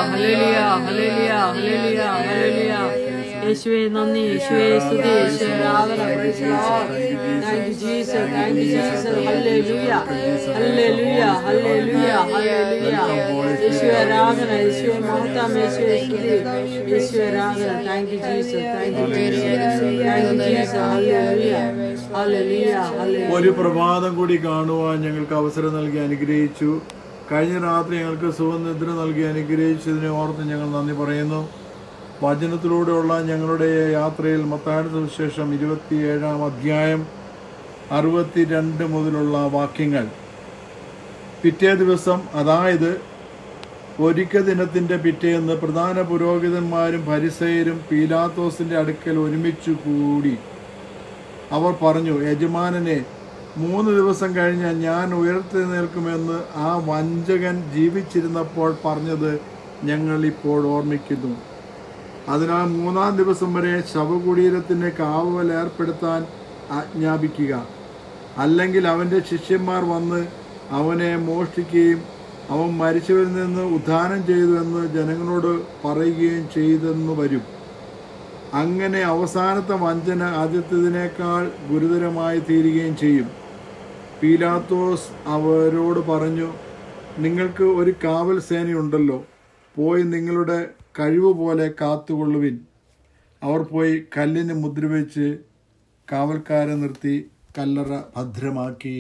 Hallelujah hallelujah hallelujah hallelujah യേശുവേ നന്ദി യേശുവേ സ്തുതി യേശുവേ ആരാധന praise the Lord. Thank you, Jesus. Thank you, Jesus. Hallelujah. Hallelujah. Hallelujah. Hallelujah. യേശുവേ ആരാധന യേശുവേ മഹത്വം യേശുവേ സ്തുതി യേശുവേ ആരാധന Thank you, Jesus. Thank you, Jesus. Thank you, Jesus. Hallelujah. Hallelujah. Hallelujah. ഒരു പ്രഭാതം കൂടി കാണുവാൻ ഞങ്ങൾക്ക് അവസരം നൽകി അനുഗ്രഹിച്ചു കഴിഞ്ഞ രാത്രി ഞങ്ങൾക്ക് സുഖനിദ്ര നൽകി അനുഗ്രഹിച്ചതിനെ ഓർത്ത് ഞങ്ങൾ നന്ദി പറയുന്നു വചനത്തിലൂടെയുള്ള ഞങ്ങളുടെ യാത്രയിൽ മത്തായുടെ സുവിശേഷം ഇരുപത്തിയേഴാം അധ്യായം അറുപത്തിരണ്ട് മുതലുള്ള വാക്യങ്ങൾ പിറ്റേ ദിവസം അതായത് ഒരിക്ക ദിനത്തിന്റെ പിറ്റേന്ന് പ്രധാന പുരോഹിതന്മാരും പരിസയരും പീലാത്തോസിന്റെ അടുക്കൽ ഒരുമിച്ച് കൂടി അവർ പറഞ്ഞു യജമാനനെ മൂന്ന് ദിവസം കഴിഞ്ഞ് ഞാൻ ഉയർത്തി നിൽക്കുമെന്ന് ആ വഞ്ചകൻ ജീവിച്ചിരുന്നപ്പോൾ പറഞ്ഞത് ഞങ്ങൾ ഇപ്പോൾ ഓർമ്മിക്കുന്നു അതിനാൽ മൂന്നാം ദിവസം വരെ ശവകുടീരത്തിന് കാവൽ ഏർപ്പെടുത്താൻ ആജ്ഞാപിക്കുക അല്ലെങ്കിൽ അവൻ്റെ ശിഷ്യന്മാർ വന്ന് അവനെ മോഷ്ടിക്കുകയും അവൻ മരിച്ചവരിൽ നിന്ന് ഉദ്ധാനം ചെയ്തു എന്ന് ജനങ്ങളോട് പറയുകയും ചെയ്തെന്ന് വരും അങ്ങനെ അവസാനത്തെ വഞ്ചന ആദ്യത്തേതിനേക്കാൾ ഗുരുതരമായി തീരുകയും ചെയ്യും പീലാത്തോസ് അവരോട് പറഞ്ഞു നിങ്ങൾക്ക് ഒരു കാവൽ സേനയുണ്ടല്ലോ പോയി നിങ്ങളുടെ കഴിവ് പോലെ കാത്തുകൊള്ളുവിൻ അവർ പോയി കല്ലിന് മുദ്രവെച്ച് കാവൽക്കാരെ നിർത്തി കല്ലറ ഭദ്രമാക്കി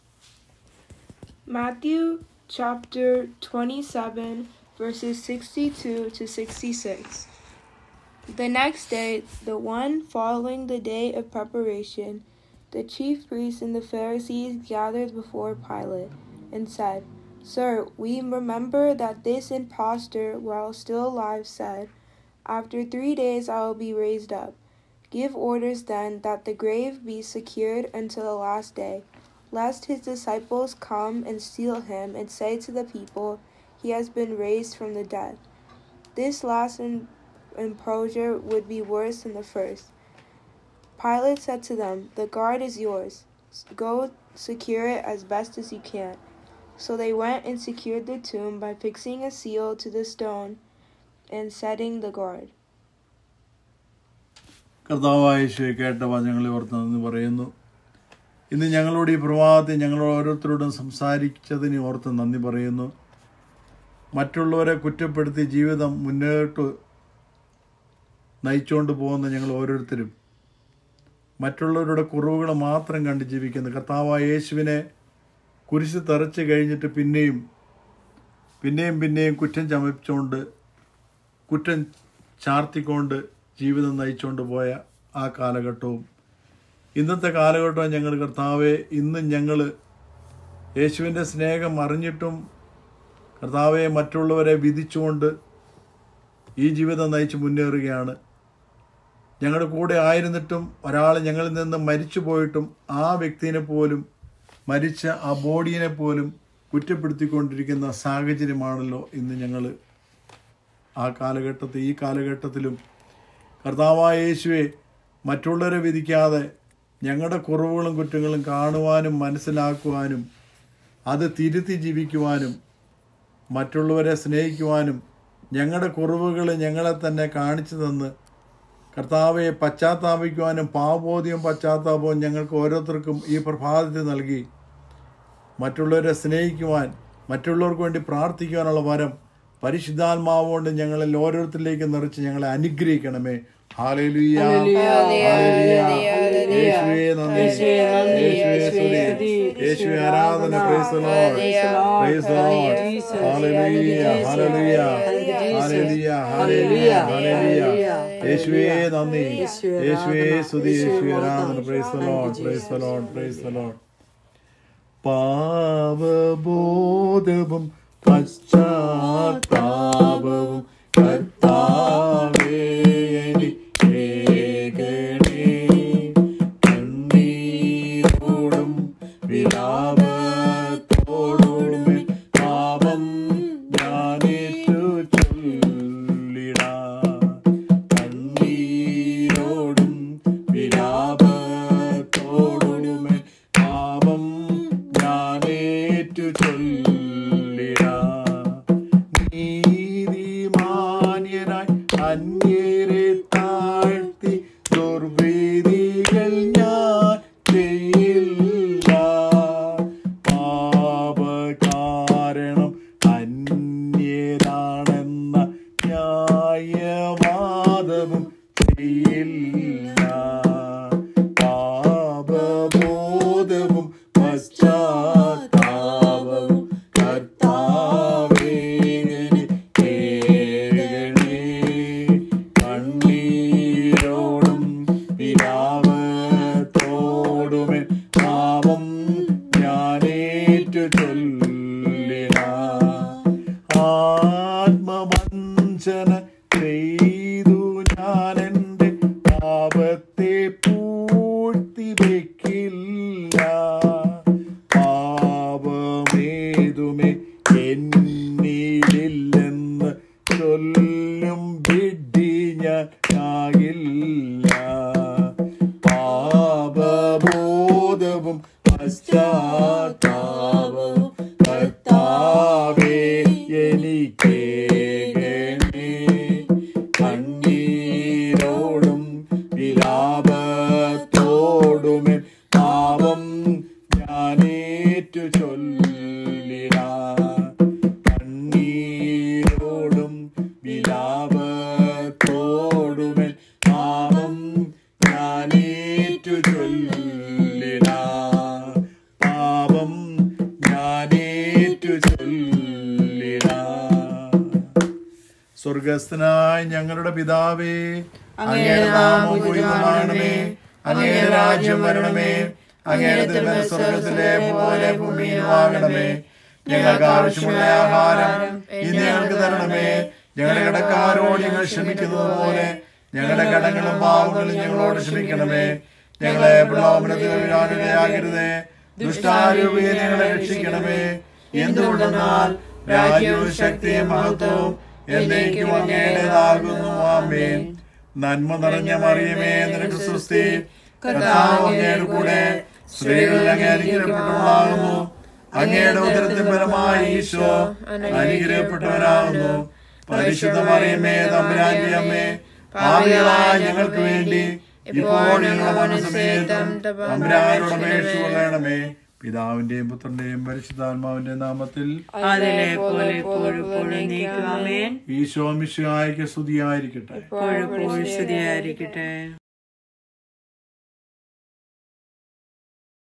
Matthew chapter 27, verses 62 to 66. The next day, the one following the day of preparation, the chief priests and the Pharisees gathered before Pilate and said, Sir, we remember that this impostor, while still alive, said, After three days I will be raised up. Give orders then that the grave be secured until the last day lest his disciples come and steal him and say to the people, He has been raised from the dead. This last im- imposure would be worse than the first. Pilate said to them, The guard is yours. Go secure it as best as you can. So they went and secured the tomb by fixing a seal to the stone and setting the guard. കർത്താവായ യേശുവെ കേട്ട വചനങ്ങളെ ഓർത്ത് നന്ദി പറയുന്നു ഇന്ന് ഞങ്ങളോട് ഈ പ്രഭാതത്തിൽ ഞങ്ങൾ ഓരോരുത്തരോടും സംസാരിച്ചതിനെ ഓർത്ത് നന്ദി പറയുന്നു മറ്റുള്ളവരെ കുറ്റപ്പെടുത്തി ജീവിതം മുന്നോട്ട് നയിച്ചുകൊണ്ട് പോകുന്ന ഞങ്ങൾ ഓരോരുത്തരും മറ്റുള്ളവരുടെ കുറവുകൾ മാത്രം കണ്ട് ജീവിക്കുന്ന കർത്താവായ യേശുവിനെ കുരിശ് തറച്ച് കഴിഞ്ഞിട്ട് പിന്നെയും പിന്നെയും പിന്നെയും കുറ്റം ചമച്ചുകൊണ്ട് കുറ്റം ചാർത്തിക്കൊണ്ട് ജീവിതം നയിച്ചുകൊണ്ട് പോയ ആ കാലഘട്ടവും ഇന്നത്തെ കാലഘട്ടവും ഞങ്ങൾ കർത്താവെ ഇന്നും ഞങ്ങൾ യേശുവിൻ്റെ സ്നേഹം അറിഞ്ഞിട്ടും കർത്താവെ മറ്റുള്ളവരെ വിധിച്ചുകൊണ്ട് ഈ ജീവിതം നയിച്ച് മുന്നേറുകയാണ് ഞങ്ങളുടെ കൂടെ ആയിരുന്നിട്ടും ഒരാൾ ഞങ്ങളിൽ നിന്ന് മരിച്ചു പോയിട്ടും ആ വ്യക്തിനെ പോലും മരിച്ച ആ ബോഡിയെ പോലും കുറ്റപ്പെടുത്തിക്കൊണ്ടിരിക്കുന്ന സാഹചര്യമാണല്ലോ ഇന്ന് ഞങ്ങൾ ആ കാലഘട്ടത്തിൽ ഈ കാലഘട്ടത്തിലും കർത്താവായ യേശുവെ മറ്റുള്ളവരെ വിധിക്കാതെ ഞങ്ങളുടെ കുറവുകളും കുറ്റങ്ങളും കാണുവാനും മനസ്സിലാക്കുവാനും അത് തിരുത്തി ജീവിക്കുവാനും മറ്റുള്ളവരെ സ്നേഹിക്കുവാനും ഞങ്ങളുടെ കുറവുകൾ ഞങ്ങളെ തന്നെ കാണിച്ചു തന്ന് കർത്താവെ പശ്ചാത്താപിക്കുവാനും പാവബോധ്യവും പശ്ചാത്താപവും ഞങ്ങൾക്ക് ഓരോരുത്തർക്കും ഈ പ്രഭാതത്തിൽ നൽകി മറ്റുള്ളവരെ സ്നേഹിക്കുവാൻ മറ്റുള്ളവർക്ക് വേണ്ടി പ്രാർത്ഥിക്കുവാനുള്ള വരം പരിശുദ്ധാത്മാവുകൊണ്ട് ഞങ്ങളിൽ ഓരോരുത്തരിലേക്ക് നിറച്ച് ഞങ്ങളെ അനുഗ്രഹിക്കണമേ ഹാലേലുയ യേശുവേ നന്ദി യേശുവേ സ്തുതി യേശുവേ ആരാധന praise the Lord praise the Lord hallelujah hallelujah hallelujah hallelujah hallelujah യേശുവേ നന്ദി യേശുവേ സ്തുതി യേശുവേ ആരാധന praise the Lord praise the Lord praise the Lord പാവബോധവും പശ്ചാത്താപവും കർത്താവേ എനിക്കേകണേ. കണ്ണീരോടും വിലാപത്തോടും എൻ പാപം ഞാനേറ്റു ചൊല്ലിടാം. കണ്ണീരോടും വിലാപത്തോടും എൻ പാപം ഞാനേറ്റു ചൊല്ലിടാം. നീ ആത്മവഞ്ചന ചെയ്തു ഞാൻ എൻ്റെ പാപത്തെ പൂഴ്ത്തി വെക്കില്ല പാപമേതുമേ എന്നിലില്ലെന്ന് ചൊല്ലും വിഡ്ഢി ഞാൻ ആകില്ല പാപബോധവും പശ്ചാത്താപവും കർത്താവേ എനിക്കേകണേ കണ്ണീരോടും വിലാപത്തോടുമേ പാപം ഞാനേറ്റു ചൊല്ലിട കണ്ണീരോടും വിലാപത്തോടുമേ പാപം ഞാനേറ്റു ചൊല്ലിട പാപം ഞാനേറ്റു ചൊല്ലിട സ്വർഗസ്ഥനായ ഞങ്ങളുടെ പിതാവേ അങ്ങയുടെ നാമം ഉയർത്തണമേ അങ്ങയുടെ രാജ്യം വരണമേ അങ്ങയുടെ തിരുമന സ്വർഗത്തിലെ പോലെ ഭൂമിയിലുമാകണമേ ഞങ്ങൾക്ക് ആവശ്യമുള്ള ആഹാരം ഇന്ന് ഞങ്ങൾക്ക് തരണമേ ഞങ്ങളുടെ കടക്കാരോട് ഞങ്ങൾ ക്ഷമിക്കുന്നത് പോലെ ഞങ്ങളുടെ കടങ്ങളും പാവങ്ങളും ഞങ്ങളോട് ക്ഷമിക്കണമേ ഞങ്ങളെ പ്രലോഭനത്തിൽ വീഴാനിടയാകരുതേ ദുഷ്ടാരൂപിയെ ഞങ്ങളെ രക്ഷിക്കണമേ എന്തുകൊണ്ടെന്നാൽ രാജ്യവും ശക്തിയും മഹത്വവും എന്നേക്കും അങ്ങയുടേതാകുന്നു ആമേൻ നന്മ നിറഞ്ഞ മറിയമേ നിനക്ക് സുസ്ഥി കർത്താവ് അങ്ങയുടെ കൂടെ സ്ത്രീകളിൽ അങ്ങ് അനുഗ്രഹപ്പെട്ടവളാകുന്നു അങ്ങയുടെ ഉദരത്തിൻ ഫലമായി ഈശോ അനുഗ്രഹപ്പെട്ടവനാകുന്നു പരിശുദ്ധ മറിയമേ തമ്പുരാന്റെ അമ്മേ പാപികളായ ഞങ്ങൾക്ക് വേണ്ടി ഇപ്പോൾ ഞങ്ങളുടെ മനസ്സമേതം തമ്പുരാനോട് അപേക്ഷ കൊള്ളണമേ പിതാവിന്റെയും പുത്രന്റെയും പരിശുദ്ധാത്മാവിന്റെയും നാമത്തിൽ അതിലെ പോലെ എപ്പോഴും എപ്പോഴും നീക്കുവാമേൻ ഈശോ മിശിഹായിക്ക് സ്തുതിയായിരിക്കട്ടെ എപ്പോഴും എപ്പോഴും സ്തുതിയായിരിക്കട്ടെ